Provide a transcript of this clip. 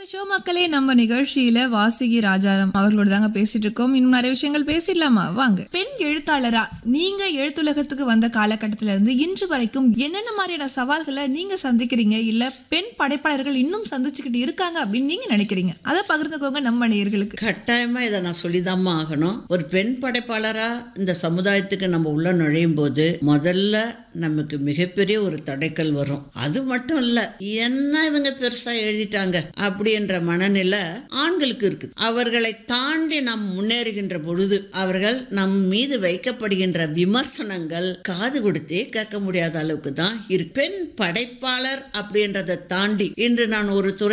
show மக்களே நம்ம நிகழ்ச்சியில வாசுகி ராஜாராம் அவர்களோட தாங்க பேசிட்டு இருக்கோம் இன்னும் நிறைய விஷயங்கள் பேசிடலாமா வாங்க பெண் எழுத்தாளரா நீங்க எழுத்துலகத்துக்கு வந்த காலகட்டத்தில இருந்து இன்று வரைக்கும் என்னென்ன மாதிரியான சவால்களை நீங்க சந்திக்கிறீங்க இல்ல பெண் படைப்பாளர்கள் இன்னும் சந்திச்சுக்கிட்டு இருக்காங்க அப்படின்னு நீங்க நினைக்கிறீங்க அதை பகிர்ந்துக்கோங்க நம்ம நேயர்களுக்கு கட்டாயமா இதை நான் சொல்லிதாம்மா ஆகணும் ஒரு பெண் படைப்பாளரா இந்த சமுதாயத்துக்கு நம்ம உள்ள நுழையும் போது முதல்ல நமக்கு மிகப்பெரிய ஒரு தடைக்கல் வரும் அது மட்டும் இல்ல என்ன இவங்க பெருசா எழுதிட்டாங்க அப்படின்ற மனநிலை ஆண்களுக்கு இருக்குது அவர்களை தாண்டி நாம் முன்னேறுகின்ற பொழுது அவர்கள் நம் மீது வைக்கப்படுகின்ற விமர்சனங்கள் காது கொடுத்தே கேட்க முடியாத அளவுக்கு தான் இருக்கு பெண் படைப்பாளர் அப்படின்றத தாண்டி இன்று நான் ஒரு துறை